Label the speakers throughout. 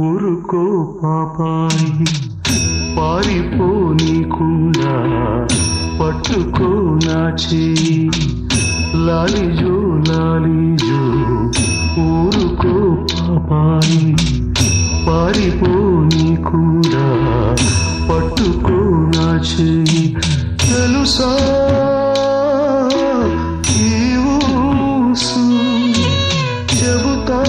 Speaker 1: ఊరుకో పాపాయి పారిపోనీకుండా పట్టుకో నా చేయి లాలిజో లాలిజో ఊరుకో పాపాయి పారిపోనీకుండా పట్టుకో నా చేయి తెలుసా ఈ ఊసు చెబుతా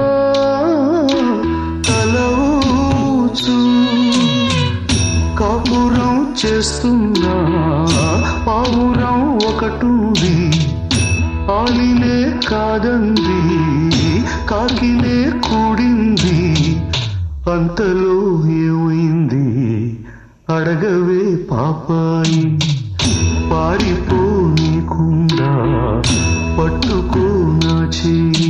Speaker 1: తలవుచు కాపురం చేస్తున్నా పావురం ఒకటుంది ఆలినే కాదంది కాకినే కూడింది అంతలో ఏమైంది అడగవే పాపాయి పారిపోనీకుండా పట్టుకో నా చెయ్యి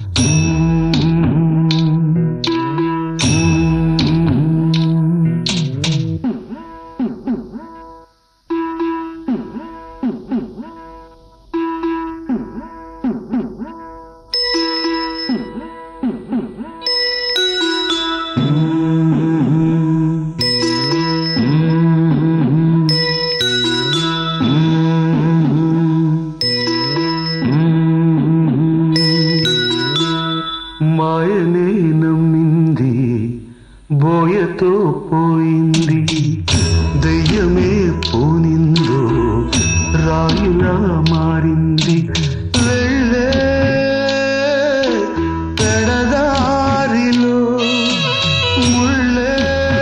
Speaker 1: మాయనే నమ్మింది బోయతో పోయింది దయ్యమే పోనిందో రాయిలా మారింది వెళ్ళే పెడదారిలో ముళ్ళే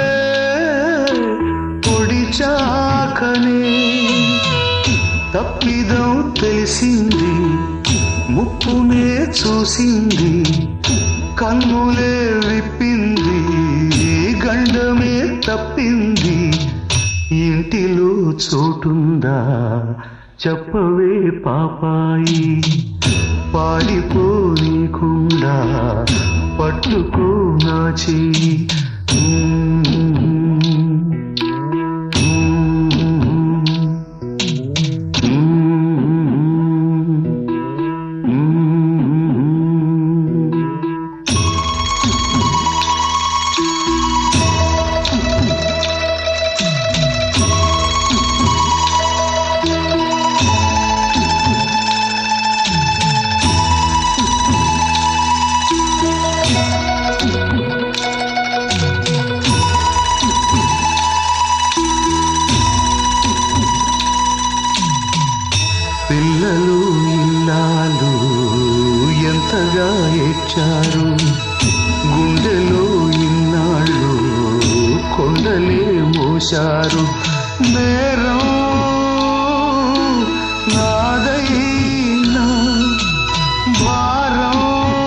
Speaker 1: పొడిచాకనే తప్పిదం తెలిసింది ముప్పునే చూసింది కన్నులే విప్పింది గండమే తప్పింది ఇంటిలో చోటుందా చెప్పవే పాపాయి పాడిపోనీకుండా పట్టుకో నా చెయ్యి పిల్లలు ఇల్లాలు ఎంతగా ఏడ్చారు గుండెలో ఇన్నాళ్ళు కొండలే మోశారు నేరం నాదైనా భారం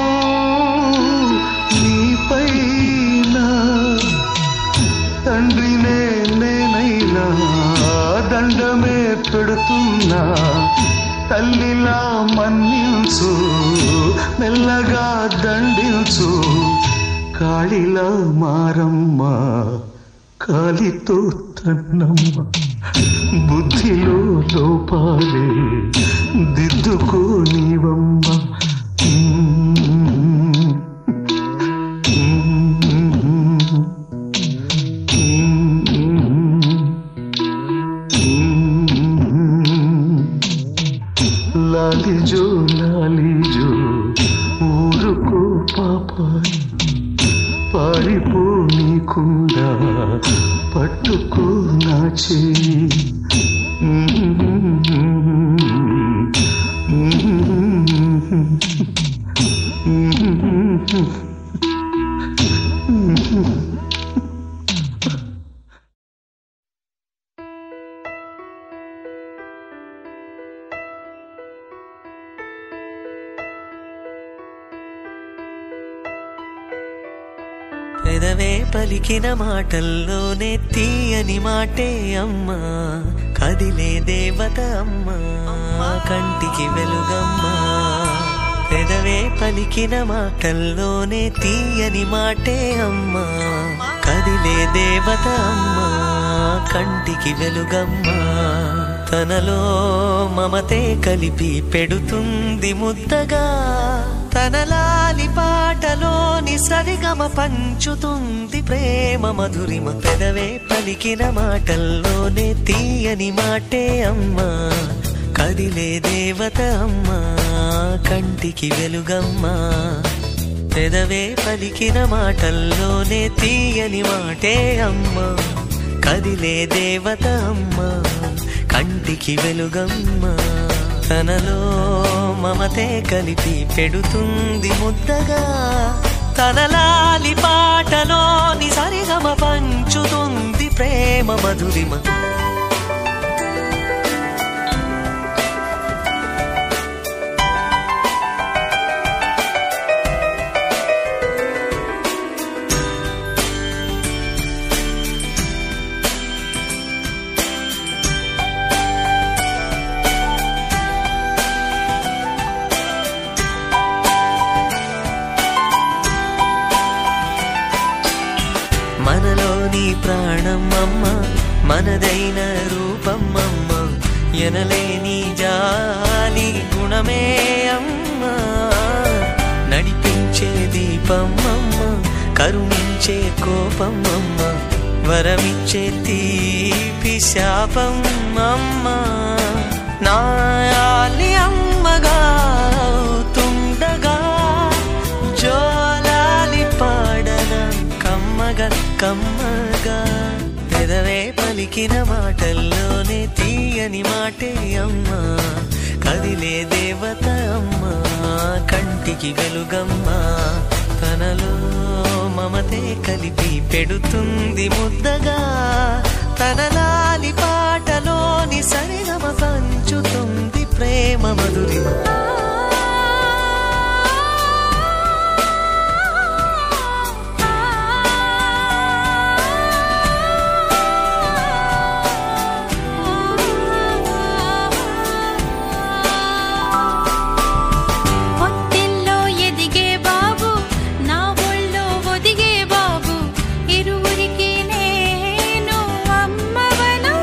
Speaker 1: నీపైనా తండ్రినే నేనైనా దండమే పెడుతున్నా తల్లిలా మన్నించు మెల్లగా దండించు కాళిలా మారమ్మ కాలితో తన్నమ్మ బుద్ధిలో లోపాలే దిద్దుకో నీవమ్మ లాలిజో లాలిజో ఊరుకో పాపాయి పారిపోనీకుండా పట్టుకో నా చెయ్యి
Speaker 2: పెదవే పలికిన మాటల్లోనే తీయని మాటే అమ్మా కదిలే దేవత అమ్మా కంటికి వెలుగమ్మా పెదవే పలికిన మాటల్లోనే తీయని మాటే అమ్మా కదిలే దేవత అమ్మా కంటికి వెలుగమ్మా తనలో మమతే కలిపి పెడుతుంది ముద్దగా తనలాలి పాట పాటలోని సరిగమ పంచుతుంది ప్రేమ మధురిమ పెదవే పలికిన మాటల్లోనే తీయని మాటే అమ్మా కదిలే దేవత అమ్మా కంటికి వెలుగమ్మా పెదవే పలికిన మాటల్లోనే తీయని మాటే అమ్మా కదిలే దేవత అమ్మా కంటికి వెలుగమ్మా తనలో మమతే కలిపి పెడుతుంది ముద్దగా తనలాలి పాటలోని సరిగమ పంచుతుంది ప్రేమ మధురిమ మనలోని ప్రాణం అమ్మ మనదైన రూపం అమ్మ ఎనలేని జాలి గుణమే అమ్మ నడిపించే దీపం అమ్మ కరుణించే కోపం అమ్మ వరమిచ్చే తీపి శాపం అమ్మ నాయాలి అమ్మగా అవుతుండగా జోలాలి పాడన కమ్మగా కమ్మగా పెదవే పలికిన మాటల్లోనే తీయని మాటే అమ్మా కదిలే దేవత అమ్మా కంటికి వెలుగమ్మా తనలో మమతే కలిపి పెడుతుంది ముద్దగా తనలాలి పాటలోని సరిగమ పంచుతుంది ప్రేమ మధురిమ
Speaker 3: పొత్తిల్లో ఎదిగే బాబు నా ఒళ్ళో ఒదిగే బాబు ఇరువురికి నేను అమ్మవనా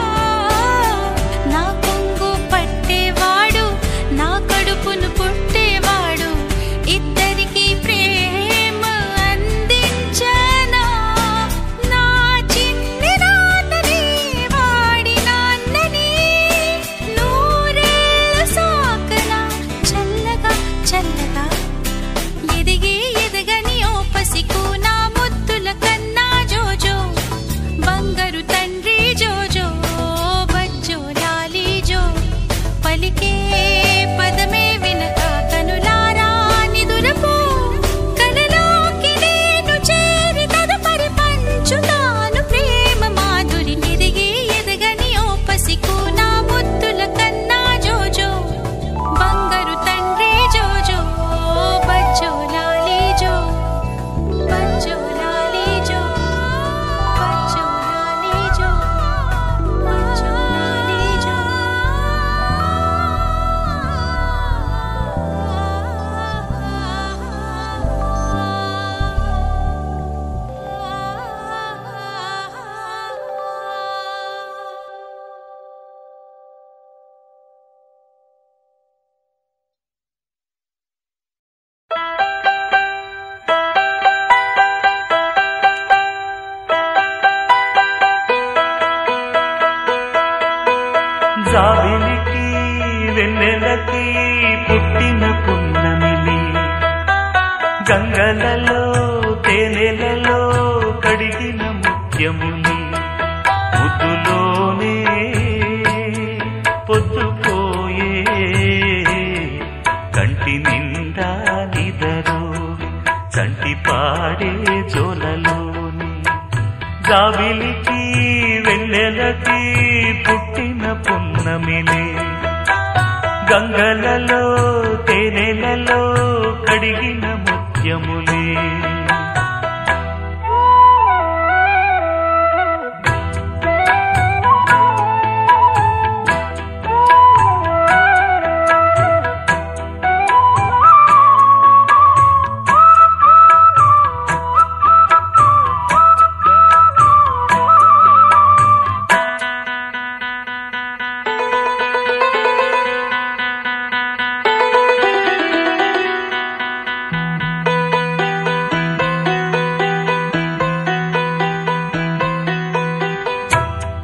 Speaker 3: నా కొంగు పట్టేవాడు నా కడుపును పుట్టేవాడు ఇద్దరికి ప్రేమ అందించనా నా చిన్ని నాన్నని వాడి నాన్నని నూరేళ్ళ సాకనా చల్లగా చల్లగా ఎదిగి ఎదగని ఓ పసికు నా ముద్దుల కన్నా జోజో బంగారు తండ్రి జోజో బజ్జో లాలి జో పలికే పదమే వినక కనులారా నిదురపో కలలోకి నేను చేరి తదుపరి పంచుతాను ప్రేమ మాధురి ఎదిగి ఎదగని ఓ పసికు నా ముద్దుల కన్నా జోజో బంగారు తండ్రి జోజో బజ్జో లాలి జో బజ్జో లాలి జో బజ్జో లాలి జో బజ్జో లాలి జో
Speaker 1: జాబిలికి వెన్నెలకి పుట్టిన పున్నమిలి గంగలలో తేనెలలో కడిగిన ముత్యములి ముద్దులోనే పొద్దుపోయే కంటి నిండా నిదరు కంటి పాడే జోలలోని జాబిలికి వెన్నెలకి పుట్టిన పున్నమిలే గంగలలో తేనెలలో కడిగిన ముత్యములే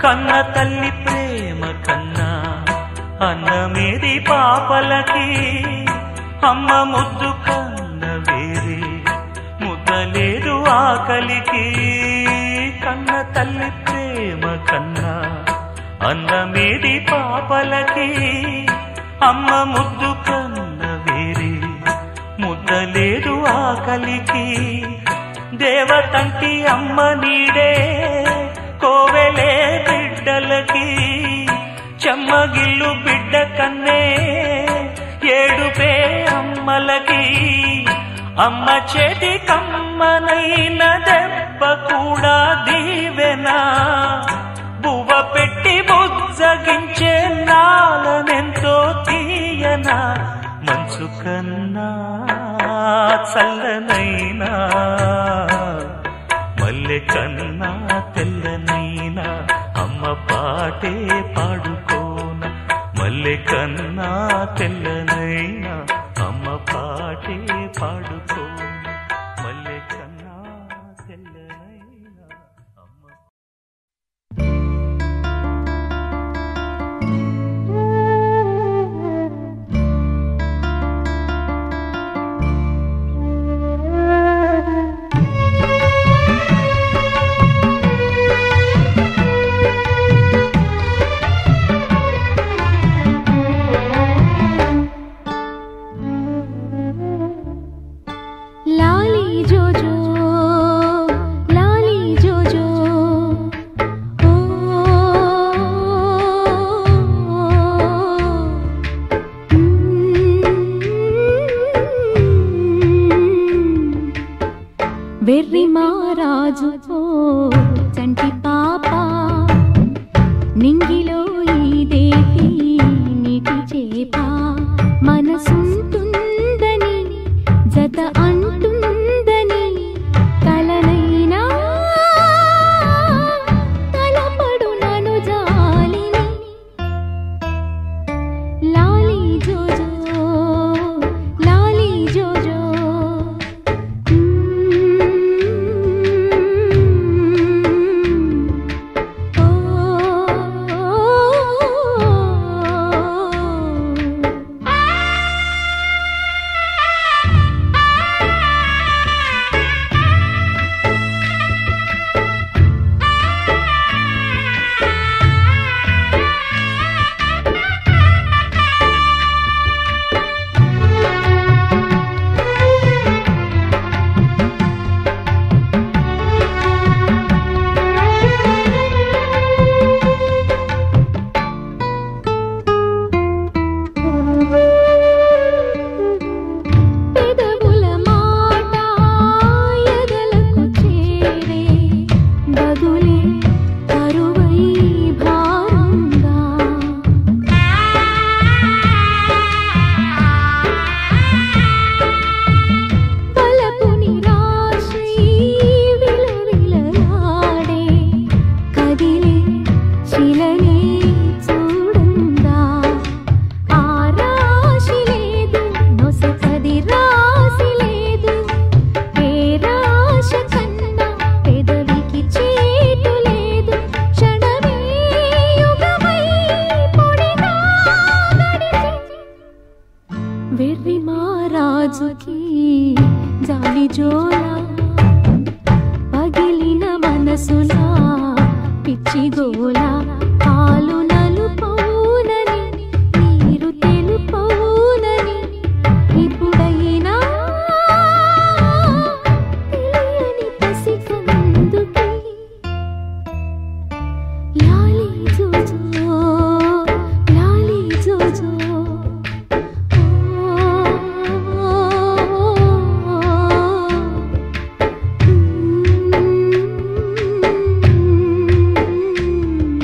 Speaker 1: కన్న తల్లి ప్రేమ కన్నా అన్నమేది పాపలకి అమ్మ ముద్దు కన్న వేరే ముద్దలేదు ఆకలికి కన్న తల్లి ప్రేమ కన్నా అన్నమేది పాపలకి అమ్మ ముద్దు కన్న వేరే ముద్దలేదు ఆకలికి దేవతంటి అమ్మ నీడే కోవెలే బిడ్డలకి చెమ్మగిల్లు బిడ్డ కన్నే ఏడుపే అమ్మలకి అమ్మ చేతి కమ్మనైన దెబ్బ కూడా దీవెనా బువ్వ పెట్టి బుజ్జగించే నాలనెంతో తీయనా మనసు కన్నా చల్లనైనా మల్లె కన్నా తెల్లనైనా అమ్మ పాటే పాడుకోన మల్లె కన్నా తెల్లనైనా అమ్మ పాటే పాడుకోన మల్లె కన్నా తెల్లనైనా అమ్మ
Speaker 3: లాలీ జోజో లాలీ జోజో ఓ వెర్రి మారాజు ఓ చంటి పాప నింగిలో ఈదేటి నీటి చేప మనసుంటుందని జత అంటుందని కలనైనా తలపడు నను జాలిని లాలీ జోజో లాలీ జోజో పెదవుల మాట ఎదలకు చేరే బదులే కరువై భారంగా పలపు నిరాశై విలవిలలాడే కదిలే శిలనే చూడంగా ఆ రాశి లేదు నొసకది రాశి లేదు ఏ రాశ కన్నా పెదవికి చేటు లేదు క్షణమే యుగమై పొడిగా గడిచి వెర్రి మారాజుకి జాలి జోలా పగిలిన మనసులా పిచ్చి గోలా పాలు నలుపౌనని నీరు తెలుపౌనని ఇప్పుడైనా తెలియని పసికందుకి లాలీ జోజో లాలీ జోజో ఓ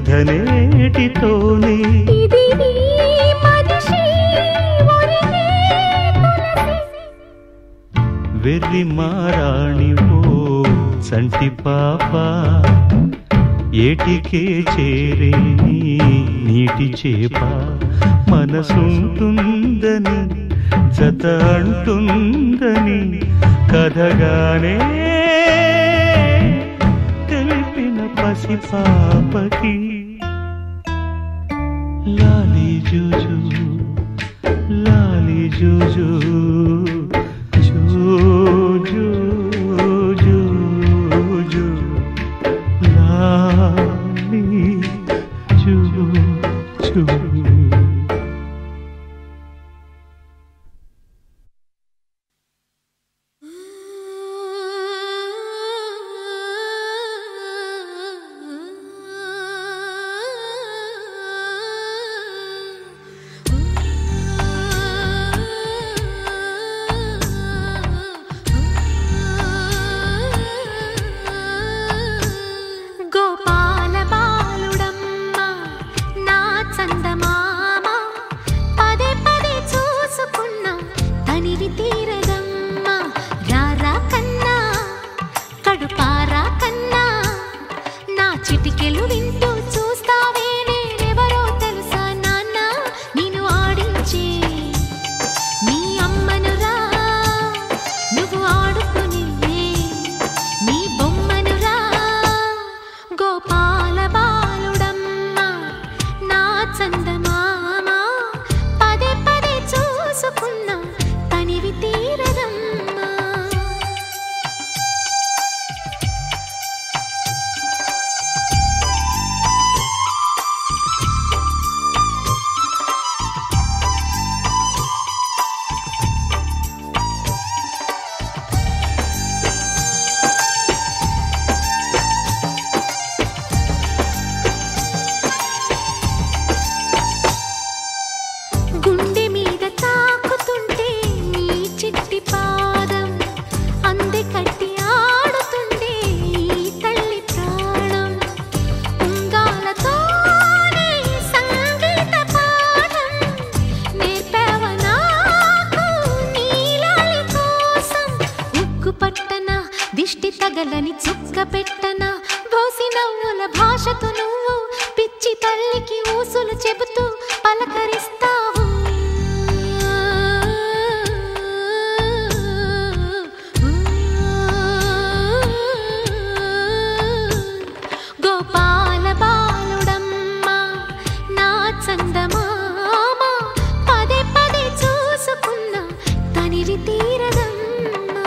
Speaker 1: సుధనేటితోనే
Speaker 3: ఇది నీ మనిషి ఒరిగే తులసి
Speaker 1: వెర్రి మారాణివో సంటి పాప ఏటికే చేరే నీ నీటి చేప మనసుంటుందని జత అంటుందని కథగానే తెలిపిన పసి పాపకి లాలి జూజు లాలి జూజు జూజు జూజు లాలి జూజు
Speaker 3: గోపాల బాలుడమ్మ నా చందమామ పదే పదే చూసుకున్నా తనివి తీరదమ్మ రారా కన్నా కడుపారా కన్నా నా చిటికెలు వింటూ చూస్తావే నేనెవరో తెలుసా నాన్న నేను ఆడించే నీ అమ్మనురా నువ్వు ఆడుకుని నీ బొమ్మనురా గోపాల బాలుడమ్మ నా చందమామ పదే పదే చూసుకున్నా తనివి తీరదమ్మా గుండె మీద తాకుతుంటే నీ చిట్టి పాదం అంది కట్టి ఆడుతుండే ఈ తల్లి ప్రాణం ఉంగాలతోనే సంగీత పాఠం నేర్పావ నాకు నీలాలి కోసం ఉక్కు పట్టన దిష్టి తగలని చుక్క పెట్టన భోసి నవ్వుల భాషతో నువ్వు పిచ్చి తల్లికి ఊసులు చెబుతూ పలకరిస్తావు గోపాల బాలుడమ్మ నా చందమామ పదే పదే చూసుకున్నా తనివి తీరదమ్మా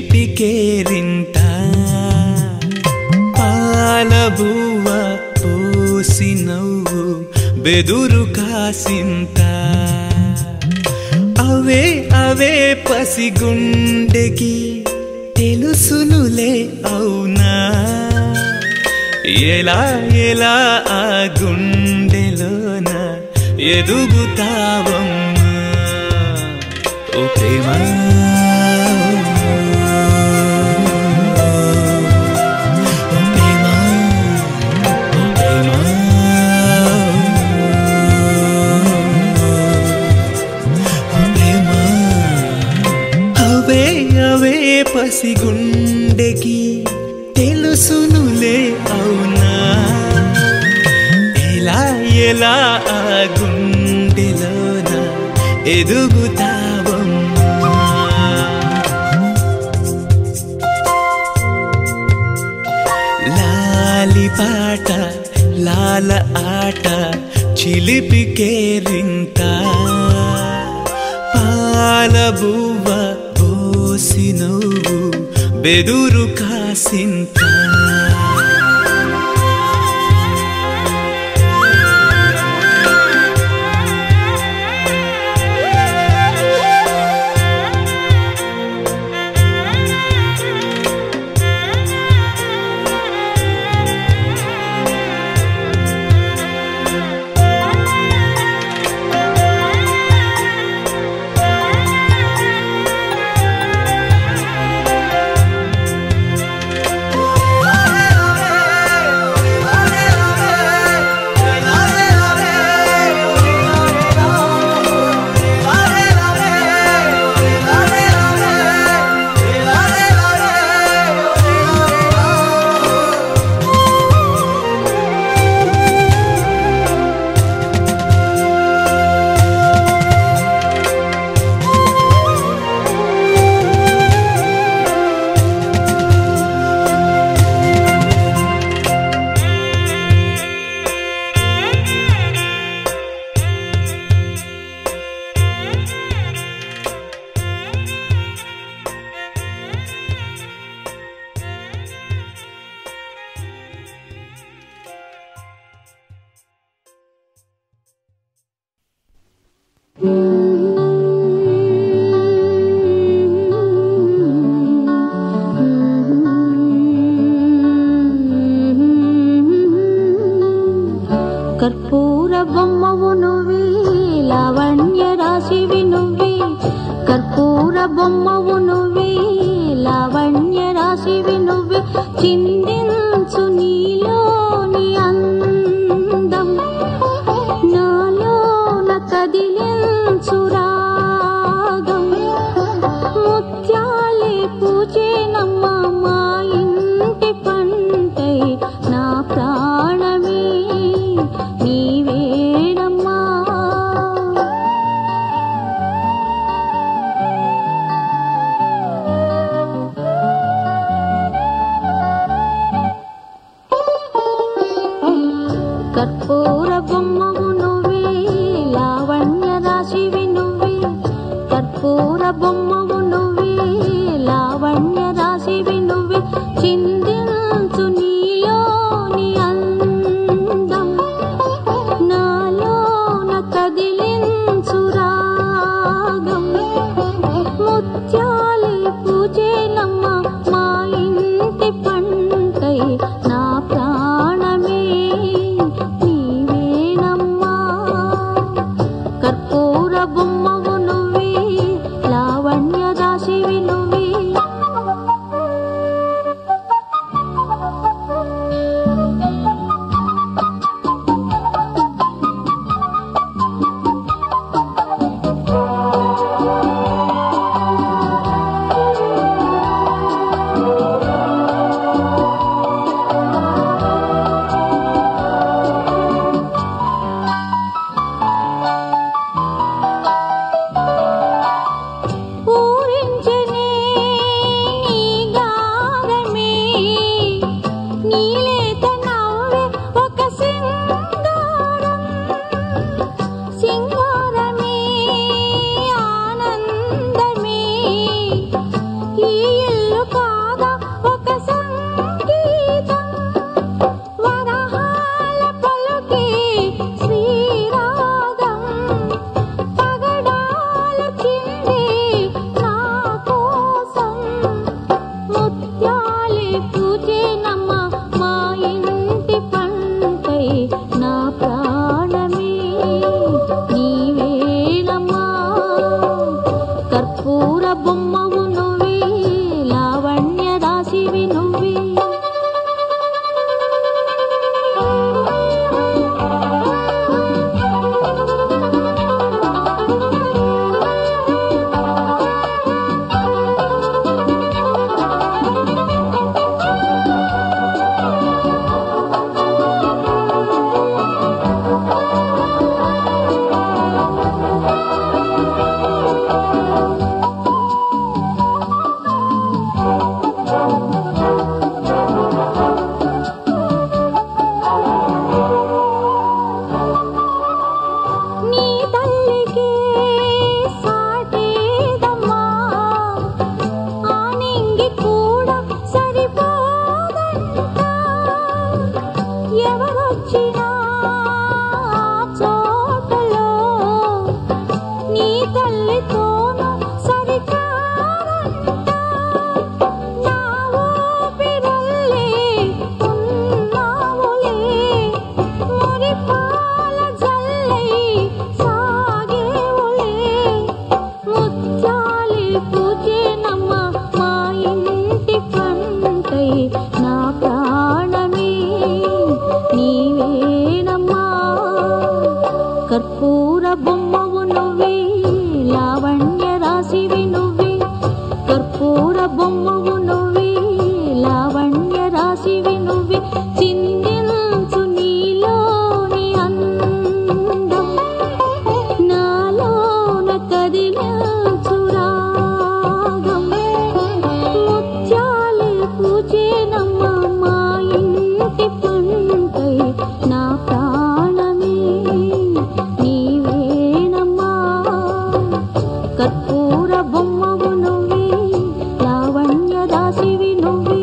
Speaker 2: చిలిపికేరింత పాలబువ్వ పోసి నవ్వు బెదురు కాసింత అవే అవే పసిగుండెకి తెలుసునులే అవునా ఎలా ఎలా ఆ గుండెలోన ఎదుగుతావమ్మా ఓ ప్రేమ ఓ ప్రేమ ఓ ప్రేమ ఓ ప్రేమ అవే అవే పసిగుండెకి తెలుసునులే అవునా ఎలా ఎలా ఆ గుండెలోన ఎదుగుతావమ్మా లాలి పాట లాల ఆట చిలిపి కేరింత పాల బువ్వ పోసి నువ్వు బెదురు కాసింత
Speaker 3: కర్పూర బొమ్మవు నువ్వే లావణ్య రాశివి నువ్వే కర్పూర బొమ్మవు నువ్వే లావణ్య రాశివి నువ్వే చిందించు నీలోని అందం నాలోన కదిలించు రాగం ముత్యాలే పూజేనమ్మ మా ఇంటి పంటై నా ప్రాణమే నీవేనమ్మా ముత్యాలే పూజేనమ్మ మా ఇంటి పంటై నా ప్రాణమే నీవేనమ్మా కర్పూర బొమ్మవు నువ్వే లావణ్య రాశివి నువ్వే నీ తల్లికి సాటేదమ్మా ఆ నింగి కూడా సరిపోదంట ఎవరొచ్చినా ఆ చోటలో నీ తల్లితోనూ సరికారంట నా ఊపిరల్లే ఉన్నావులే మురిపాల జల్లై సాగేవులే ముత్యాలే పూజేనమ్మ మా ఇంటి పంటై నా ప్రాణమే నీవేనమ్మా కర్పూర బొమ్మవు నువ్వే లావణ్య రాశివి నువ్వే కర్పూర బొమ్మవు నువ్వే లావణ్య రాశివి నువ్వే చిందించు నీలోని అందం నాలోన కదిలించు రాగం ముత్యాలే పూజేనమ్మ మా ఇంటి పంటై నా ప్రాణమే నీవేనమ్మా కర్పూర బొమ్మవు నువ్వే లావణ్య రాశివి నువ్వే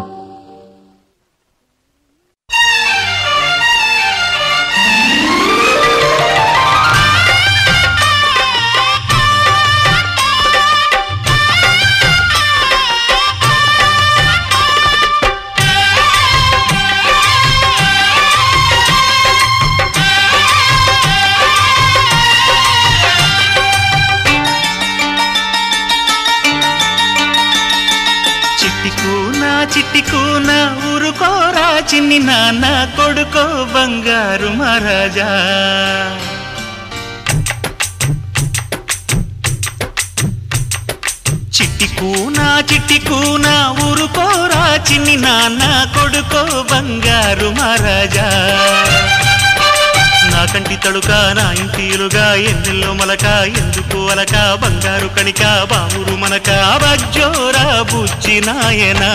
Speaker 2: చిట్టికూనా చిట్టికూనా ఊరుకోరా చిన్ని నాన్న కొడుకో బంగారు మహారాజా చిట్టికూనా చిట్టికూనా ఊరుకోరా చిన్ని నాన్న కొడుకో బంగారు మహారాజా నా కంటి తడుక నా ఇంటిలుగా ఎన్నెల్లో మలక ఎందుకు అలక బంగారు కణిక బావురు మనక బజ్జోరా బుజ్జి నాయనా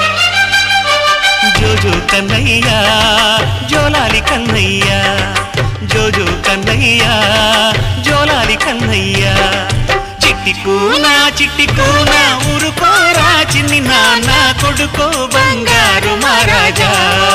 Speaker 2: జోజో కన్నయ్యా జోలాలి కన్నయ్యా జోజో కన్నయ్యా జోలాలి కన్నయ్యా చిట్టి కూనా చిట్టి కూనా ఊరుకోరా చిన్ని నాన్న కొడుకో బంగారు మహారాజా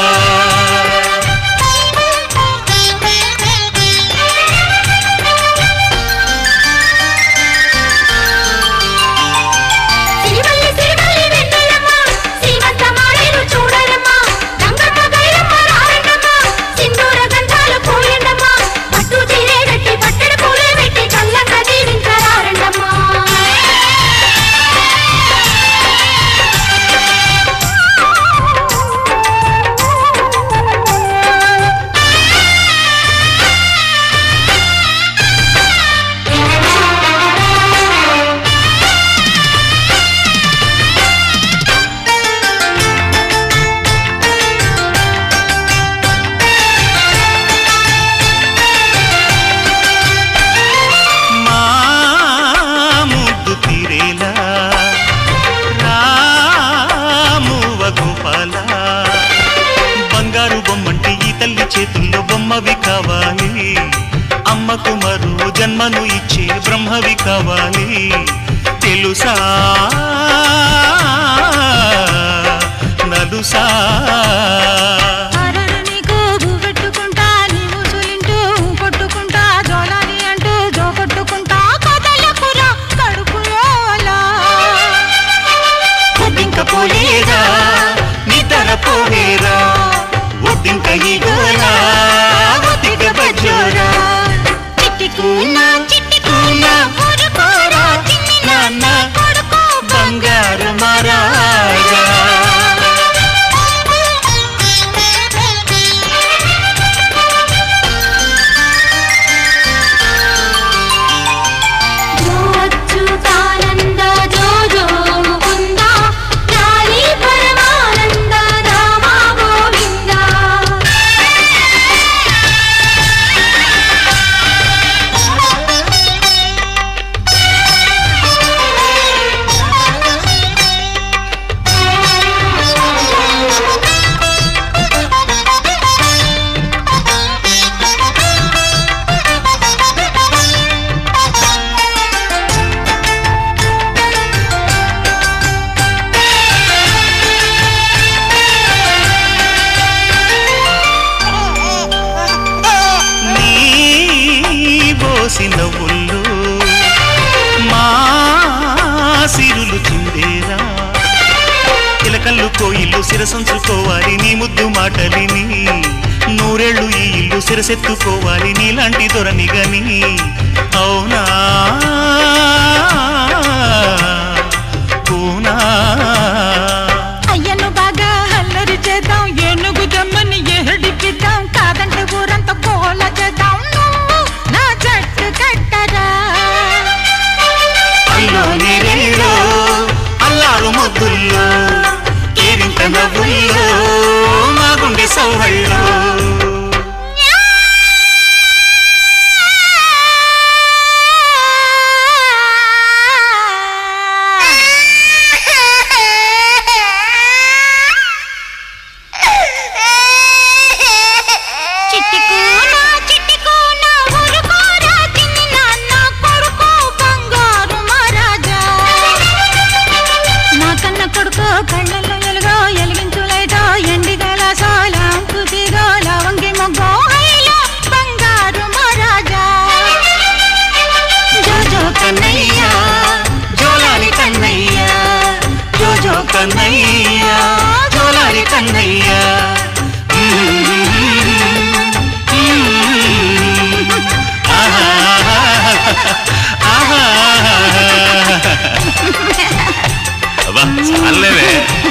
Speaker 4: సిరిమల్లి సిరిమల్లి వెన్నెలమ్మ సీమంత మాడేరు చూడరమ్మ గంగమ్మ గైరమ్మ రారండమ్మ సింధూర గంధాలు పోయండమ్మ పట్టు చీరే కట్టి పట్టెడు పూలే పెట్టి చల్లంగా దీవించరారండమ్మ
Speaker 2: మా ముద్దు తీరేలా రామువ గోపాల బంగారు బొమ్మంటే ఈ తల్లి చేతుల్లో బొమ్మవి కావాలి అమ్మకు మరో జన్మను ఇచ్చే బ్రహ్మవి కావాలి తెలుసా నలుసా
Speaker 4: అరరు నీకు పెట్టుకుంటా నీవు సులింటూ కొట్టుకుంటా జోలాలి అంటూ జో కొట్టుకుంటా కదలకురా కడుపులోలా
Speaker 2: ఇంకా పోలేదా కళ్ళు కోయిల్లు శిరసంచుకోవాలి నీ ముద్దు మాటలిని నూరేళ్ళు ఈ ఇల్లు శిరసెత్తుకోవాలి నీలాంటి దొరని గని అవునా పూనా
Speaker 5: అయ్యను బాగా అల్లరి చేద్దాం ఏనుగు దమ్మని ఏడిపిద్దాం కాదంటే ఊరంతా కోల చేద్దాం నువ్వు నా జట్టు కట్టరా
Speaker 2: అల్లో నీరేలో అల్లారు ముద్దుల్లో కేరింత నవ్వుల్లో మా గుండె సౌహళ్ళో
Speaker 5: చిట్టికూనా చిట్టికూనా ఊరుకోరా చిన్ని నాన్న కొడుకు బంగారు మహారాజా నా కన్న కొడుకు కళ్ళల్లో ఎలుగో ఎలిగించులైటో ఎండిగల సోలం కుదిగో లవంగి మొగ్గో అయ్యో బంగారు మహారాజా జోజో కన్నయ్య
Speaker 2: జోలాలి కన్నయ్య జోజో కన్నయ్య జోలాలి కన్నయ్య చాలేవే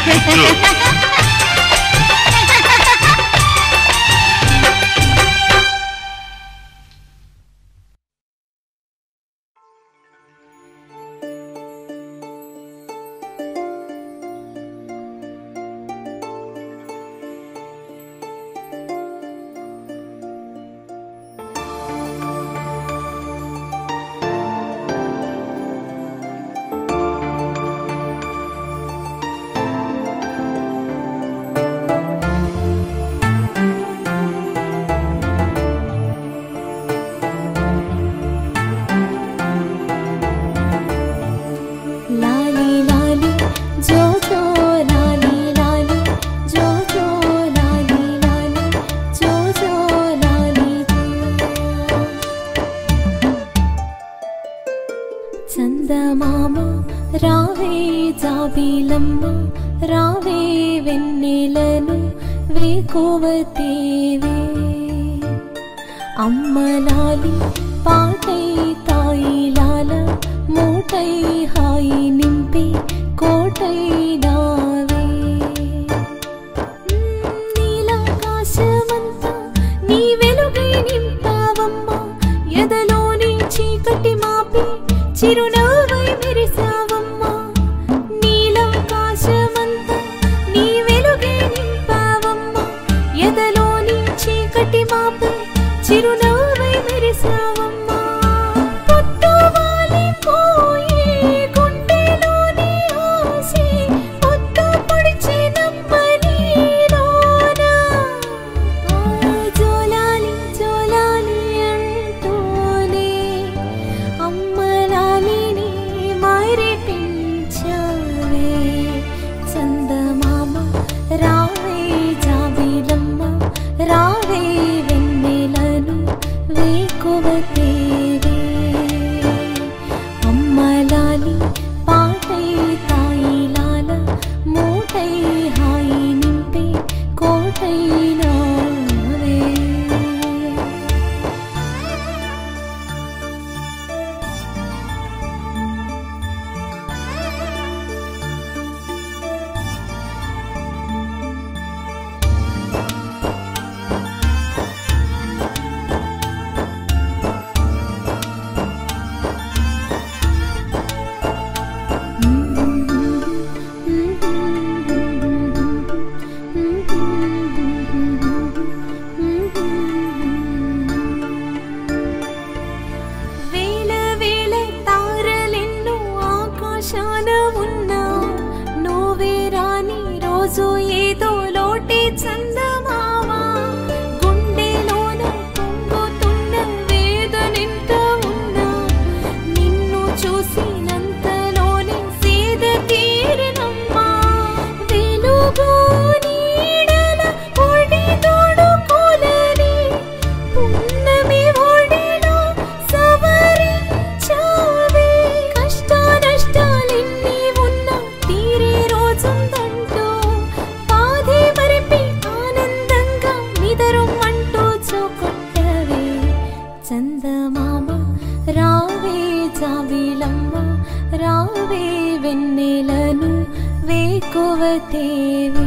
Speaker 3: లాలి లాలి జో జో లాలి లాలి జో జో లాలి లాలి జో జో లాలి జో చందమామ రావే జాబిలమ్మ రావే వెన్నెలను వేకోవతేవే అమ్మలాలి పాటై తాయిలాల మూటై హాయి నింపి కోటై నావే నీలాకాశమంతా నీ వెలుగై నింపావమ్మా ఎదలోని చీకటి మాపి చిరునవ్వై మెరిసావమ్మా నీలాకాశమంతా నీ వెలుగై నింపావమ్మా ఎదలోని చీకటి మాపి చిరునవ్వై మెరిసావమ్మా పొట్టు వాలిపోయే గుండెలోని ఆశే పొట్టు పొడిచినమ్మ నీలోనా. ఆ జోలాలి జోలాలి అంటూనే అమ్మలాలిని మరిపించావే చందమామ రావే జాబిలమ్మ రావే వెన్నెలను వేకువతేవే అమ్మలాలి పాటై తాయిలాల మూటై హాయి నింపే కోటై నావే వేల వేల తారలెన్నో ఆకాశాన ఉన్నా నువ్వే రాని రోజు ఏదో లోటే చందమావా గుండెలోన పొంగుతున్న వేదనెంత ఉన్నా నిన్ను చూసినంతలోనే సేద తీరనమ్మా వెలుగు నీడల ఒడి తోడుకోలని పున్నమి ఒడిలో సవరించావే కష్ట నష్టాలెన్ని ఉన్నా తీరే రోజుందంటూ వేకువతేవే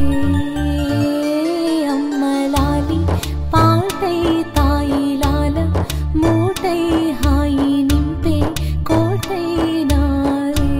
Speaker 3: అమ్మలాలి పాటై తాయిలాల మూటై హాయి నింపే కోటై నారే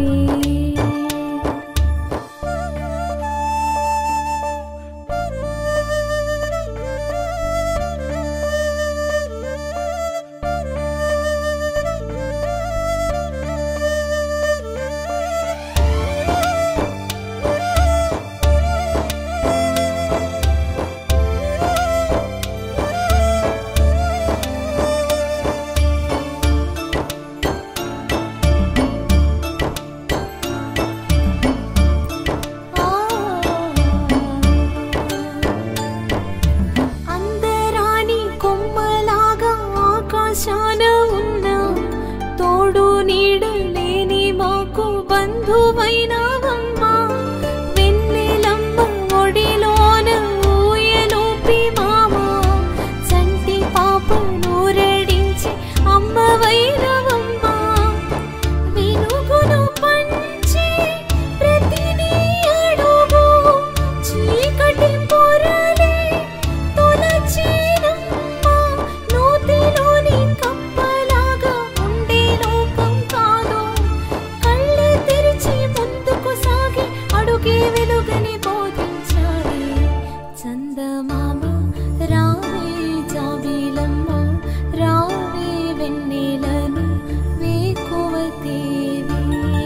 Speaker 3: అందరాని కొమ్మలాగా ఆకాశాన ఉన్న తోడు నీడు లేని మాకు బంధువైనవమ్మా వెన్నెలమ్మ ఒడిలోన ఊయలోపి మామ చంటి పాప నూరడించి అమ్మవైనవమ్మా వెలుగును పంచి ప్రతి నీ అడుగు చీకటి పొరలే తొలచేనమ్మా నూతిలోని కప్పలాగా ఉండే లోకం కాదు కళ్ళే తెరిచి ముందుకు సాగి అడుగే వెలుగని బోధించాలి చందమామ రావే జాబిలమ్మ రావే వెన్నెలను వేకువతేవి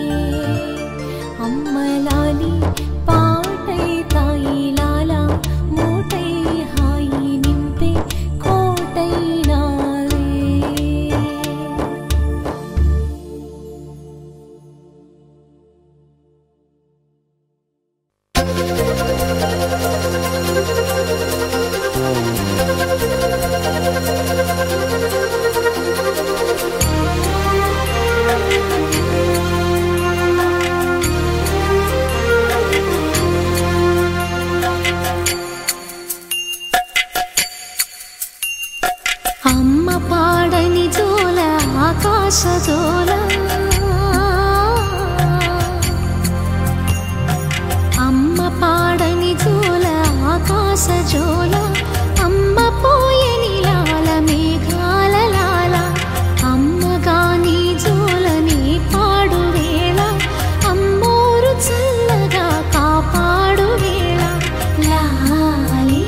Speaker 3: అమ్మలాలి పాటై తాయిలాల మూటై హాయి నింపే కోటై నారే అమ్మ పాడని జోల ఆకాశ జోల అమ్మ పాడని జోల ఆకాశ జోల అమ్మ పోయని లాల మేఘాల లాల అమ్మ గాని జోలని పాడు వేళ అమ్మోరు చల్లగా కాపాడు వేళ లాలి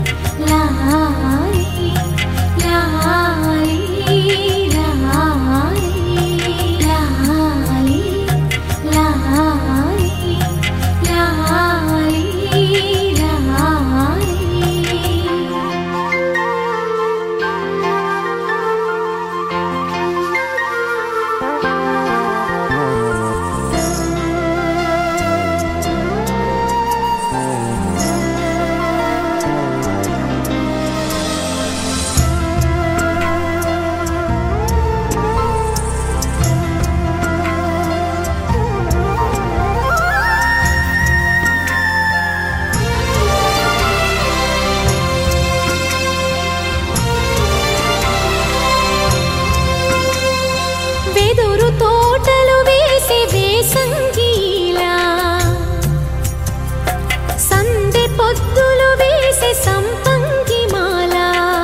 Speaker 3: లాలి లాలి లాలి లాలి లాలి లాలి లాలి వెదురు తోటలు వేసి వేసంగీలా సందె పొద్దులు వేసి సంపంగి మాల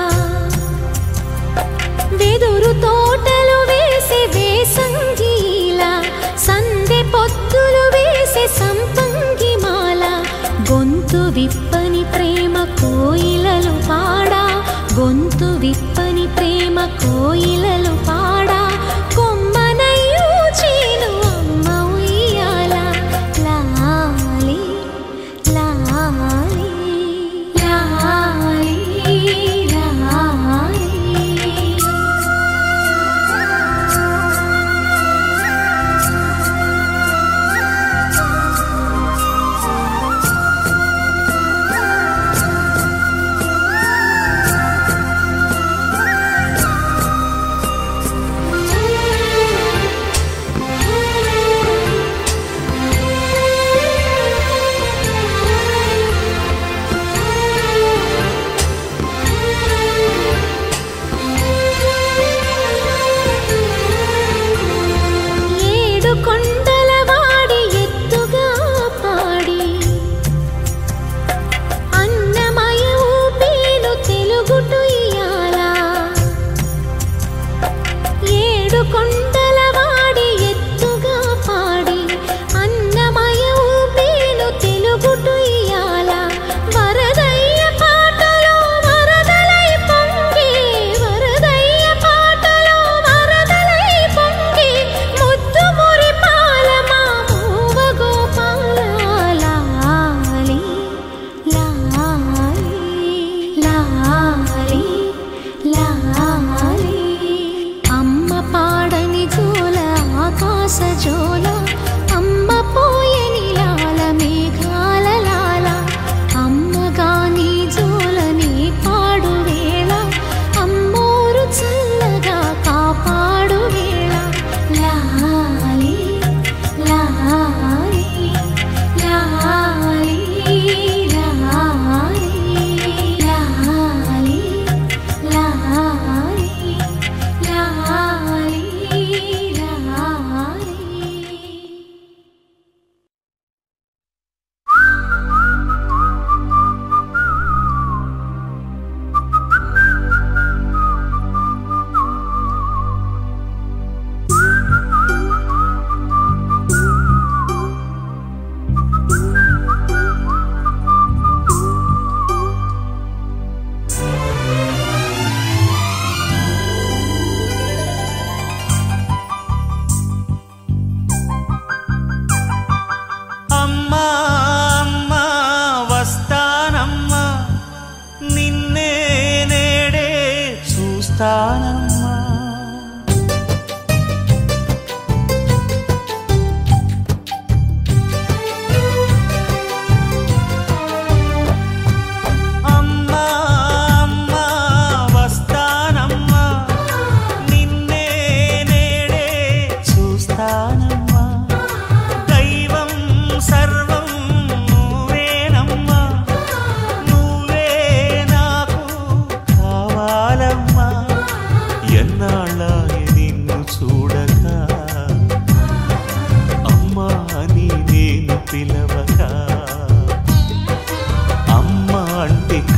Speaker 3: వెదురు తోటలు వేసి వేసంగీలా సందె పొద్దులు వేసి సంపంగి మాల గొంతు విప్పని ప్రేమ కోయిలలు పాడా గొంతు విప్పని ప్రేమ కోయిలలు పాడా కొమ్మనయ్యూ చీను అమ్మ ఉయ్యాల లాలి లాలి లాలి లాలి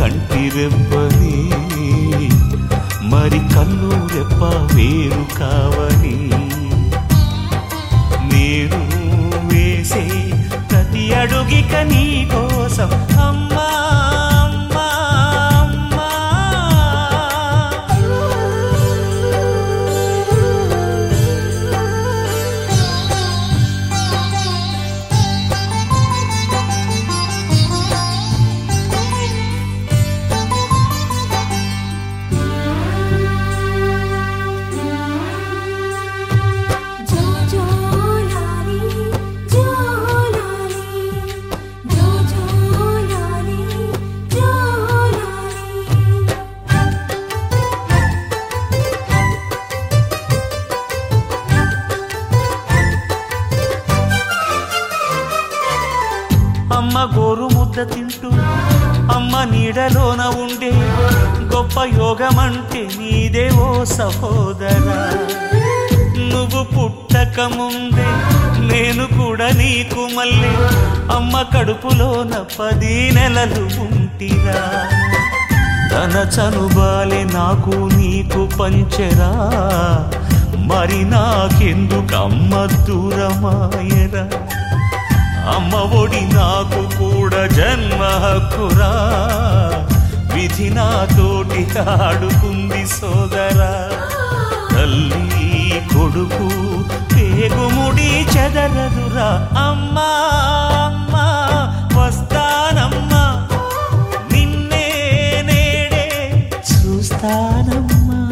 Speaker 1: కంటి రెప్పని మరి కన్ను రెప్ప వేరు కావని నేను వేసే ప్రతి అడుగిక నీ కోసం అమ్మా అమ్మా అమ్మా
Speaker 3: జో జో లాలి జో లాలి జో జో లాలి జో లాలి
Speaker 1: అమ్మ గోరు ముద్ద తింటూ అమ్మ నీడలోన ఉండే గొప్ప యోగమంటే నీదే ఓ సహోదరా నువ్వు పుట్టక ముందే నేను కూడా నీకు మళ్ళీ అమ్మ కడుపులోన పది నెలలు ఉంటిరా తన చనుబాలే నాకు నీకు పంచెరా మరి నాకెందుకు అమ్మ దూరమాయరా అమ్మ ఒడి నాకు కూడా జన్మ హక్కురా విధి నాతోటి ఆడుకుంది సోదరా తల్లి కొడుకు పేగుముడి చెదరదురా అమ్మా అమ్మా వస్తానమ్మా నిన్నే నేడే చూస్తానమ్మా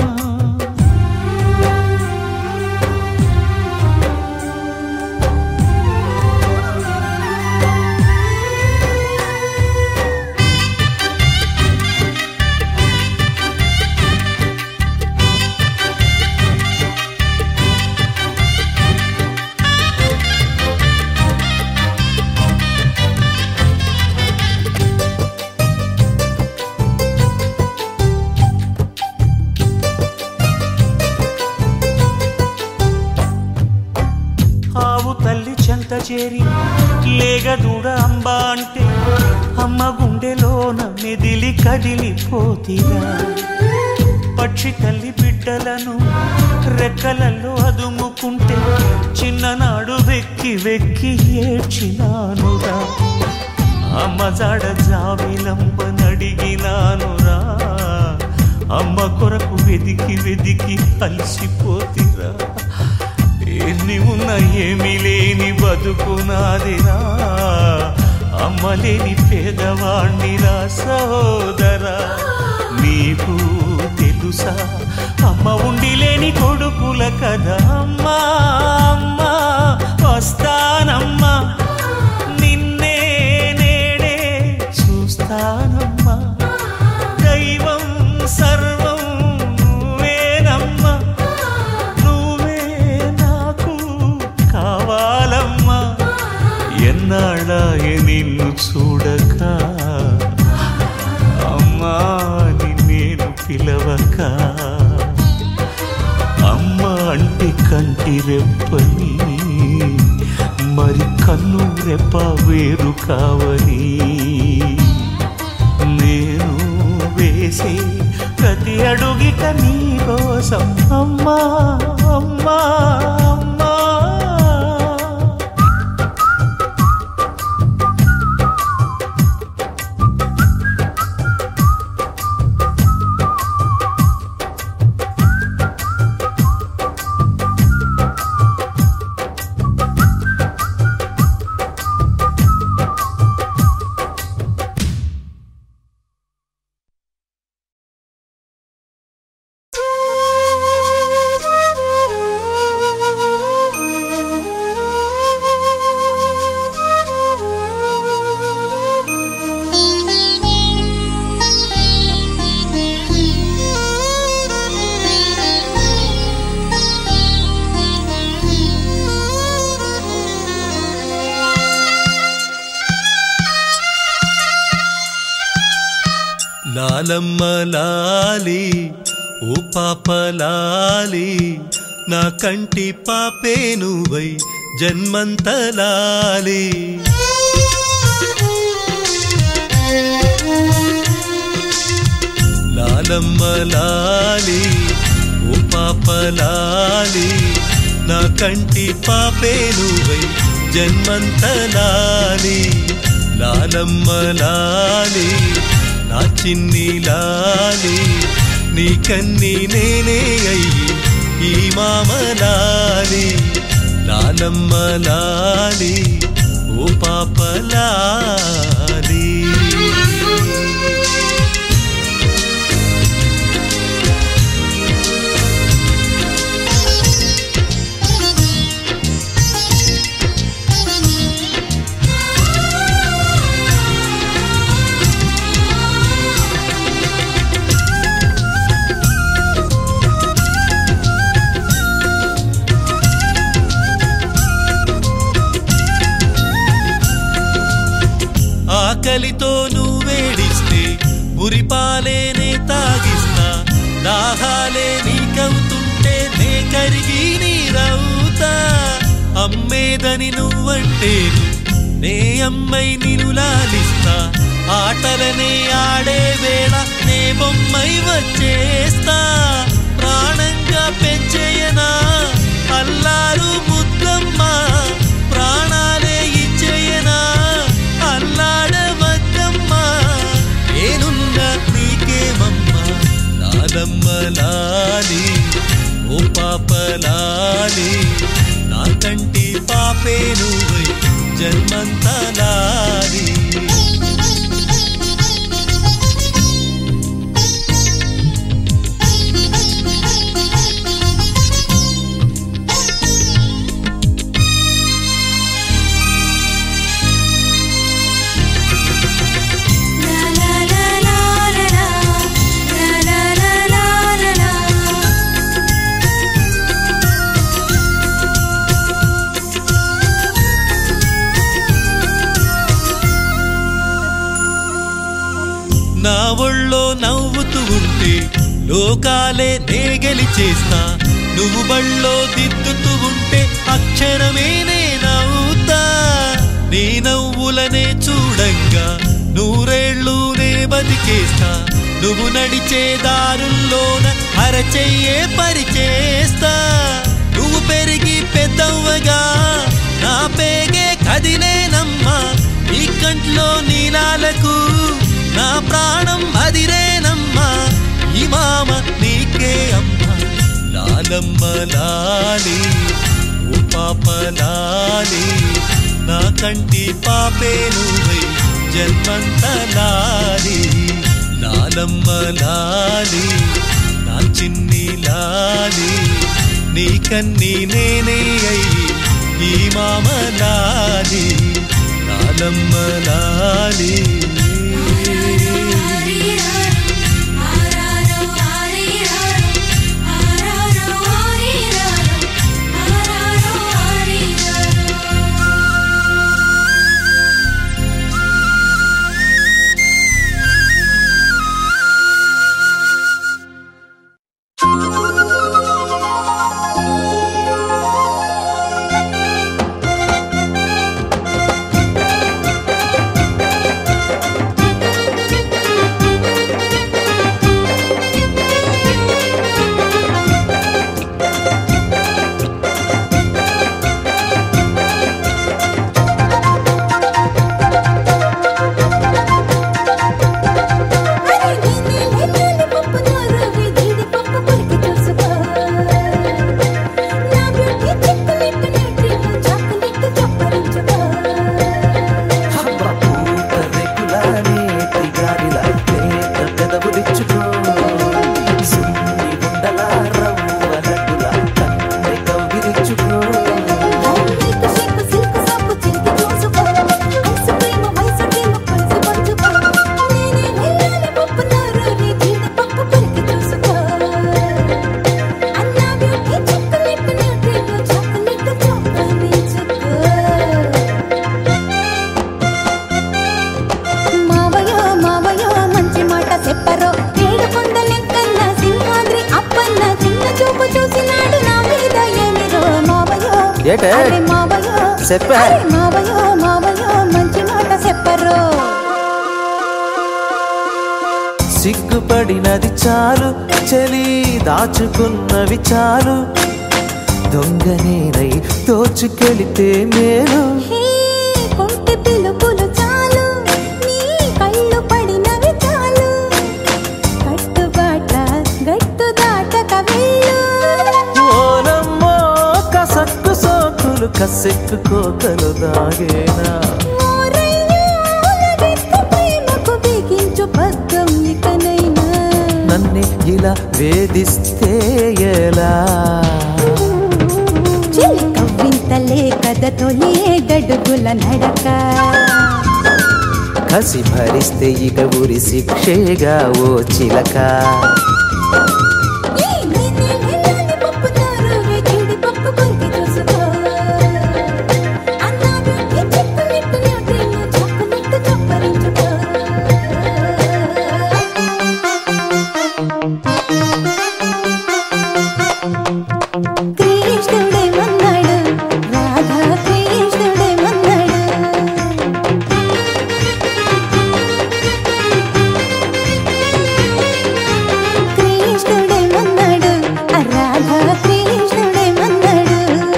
Speaker 1: ఆవు తల్లి చెంత చేరి లేగదూడ అంబ అంటే అమ్మ గుండెలోన మెదిలి కదిలిపోతిరా పక్షి తల్లి బిడ్డలను రెక్కలలో అదుముకుంటే చిన్ననాడు వెక్కి వెక్కి ఏడ్చినానురా అమ్మ జాడ జావిలంబ నడిగినానురా అమ్మ కొరకు వెదికి వెదికి అలసిపోతిరా ఎన్ని ఉన్నా ఏమీ లేని బతుకునాదిరా అమ్మ లేని పేదవాణ్ణిరా సోదరా నీకు తెలుసా అమ్మ ఉండి లేని కొడుకుల కదా అమ్మా అమ్మా వస్తానమ్మా నిన్నే నేడే చూస్తానమ్మా దైవం సర్వం నువ్వేనమ్మా నువ్వే నాకు కావాలమ్మా ఎన్నాళ్ళాయ నిన్ను చూడక అమ్మా అని నేను పిలవక అమ్మ అంటే కంటి రెప్పని మరి కన్ను రెప్ప వేరు కావని నేను వేసే ప్రతి అడుగిక నీ కోసం అమ్మా అమ్మా అమ్మా
Speaker 6: లాలమ్మ లాలి ఓ పాప లాలి నా కంటి పాపే నువ్వై జన్మంత లాలి లాలమ్మ లాలి ఓ పాప లాలి నా కంటి పాపే నువ్వై జన్మంత లాలి లాలమ్మ లాలి నా చిన్ని లాలి నీ కన్ని నేనే అయ్యి ఈ మామలాలి లాలమ్మ లాలి ఓ పాప లాలి ఆకలితో నువ్వేడిస్తే ఉరిపాలేనే తాగిస్తా దాహాలే నీకవుతుంటే నే కరిగి నీరవుతా అమ్మేదని నువ్వంటేను నే అమ్మై నిను లాలిస్తా ఆటలనే ఆడే వేళ నే బొమ్మై వచ్చేస్తా ప్రాణంగా పెంచేయనా అల్లారు ముద్దమ్మ ప్రాణాలే ఇచ్చేయనా అల్లాడవద్దమ్మా నేనున్న నీకేమమ్మా లాలమ్మ లాలి ఓ పాప లాలి నా కంటి పాపే నువ్వై జన్మంత లాలి
Speaker 3: La la la la la la La la la la la la
Speaker 6: నా ఒళ్ళో నవ్వుతూ ఉంటే లోకాలే నే గెలిచేస్తా నువ్వు బళ్ళో దిద్దుతూ ఉంటే అక్షరమే నే నవ్వుతా నీ నవ్వులనే చూడంగా నూరేళ్ళు నే బతికేస్తా నువ్వు నడిచే దారుల్లోన అరచెయ్యే పరిచేస్తా నువ్వు పెరిగి పెద్దవ్వగా నా పేగే కదిలేనమ్మా నీ కంట్లో నీలాలకు నా ప్రాణం అదిరేనమ్మా ఈ మామ నీకే అమ్మా లాలమ్మ లాలి ఓ పాప లాలి నా కంటి పాపే నువ్వై జన్మంత లాలి లాలమ్మ లాలి నా చిన్ని లాలి నీ కన్ని నేనే అయ్యి ఈ మామ లాలి లాలమ్మ లాలి
Speaker 3: ఆరారో ఆరీరారో ఆరారో ఆరీరారో ఆరారో ఆరీరారో మావయ్యో మావయ్యో మంచి మాట చెప్పరో ఏడు కొండలెక్కన్న సింహాద్రి అప్పన్న చిన్న చూపు చూసినాడు నా మీద ఏమిరో మావయ్యో
Speaker 7: ఏటే?
Speaker 3: అరే మావయ్యో
Speaker 7: చెప్పే.
Speaker 3: అరే మావయ్యో మావయ్యో మంచి మాట చెప్పరో
Speaker 7: సిగ్గుపడినది చాలు చలి దాచుకున్నవి చాలు దొంగనేనై దోచుకెళితే మేలు
Speaker 3: హే కొంటి పిలుపులు చాలు నీ కళ్ళు పడినవి చాలు కట్టుబాట గట్టు దాటక వెళ్ళు
Speaker 7: ఓలమ్మో కసక్కు సోకులు కసెక్కు కోకలు దాగేనా
Speaker 3: ఓరయ్యో, నగెత్త ప్రేమకు బిగించు పగ్గం ఇకనైనా
Speaker 7: నన్నే ఇలా వేధిస్తే ఎలా
Speaker 3: చెలి కవ్వింతలే కథ తొలి గడుగుల నడక
Speaker 7: కసి భరిస్తే ఇక ఉరి శిక్షేగా ఓ చిలక
Speaker 3: ఈ నిన్నే వెళ్ళాలి పప్పు చారు, వేచిడి పప్పు కొరికి చూసుకో. అన్నాడు ఈ చాక్లెట్ న్యూట్రిన్, చాక్లెట్ చప్పరించుకో. కృష్ణుడేమన్నాడు రాధా కృష్ణుడేమన్నాడు కృష్ణుడేమన్నాడు ఆ రాధా కృష్ణుడేమన్నాడు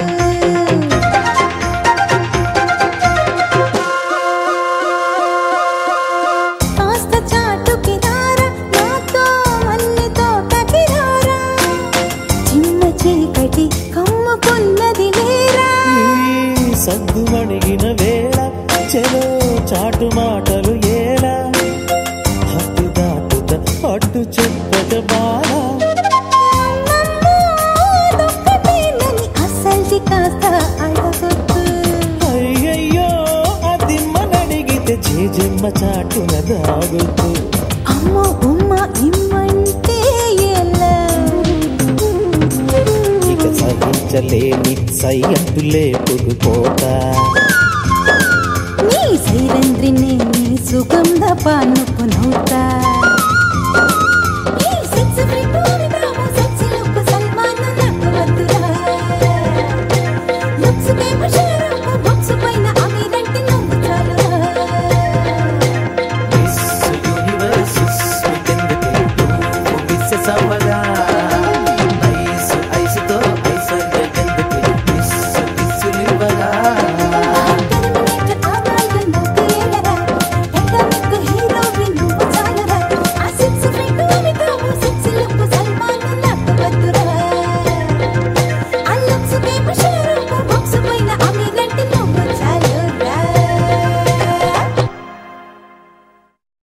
Speaker 3: కాస్త చాటుకి రారా నాతో మల్లెతో కకిరారా చిన్న చీకటి కమ్ముకున్నది లేరా
Speaker 7: ఈ సగ్గు అణిగిన వేళ చెలో చాటు మాటలు ఏలా హద్దు దాటుత పట్టు చెప్పక బాలా
Speaker 3: దొక్కటేనని అసల్ది కాస్త అడగొద్దు
Speaker 7: అయ్యయ్యో అది మనడిగితే చేజమ్మ చాటున దాగుతూ
Speaker 3: అమ్మ ఉమ్మ ఇమ్మంటే ఎలా
Speaker 7: ఇక సహించలేని సయ్యంటు లేపుకుపోతా
Speaker 3: నీ సైరంద్రిని నీ సుగంధ పానుకు నవ్వుతా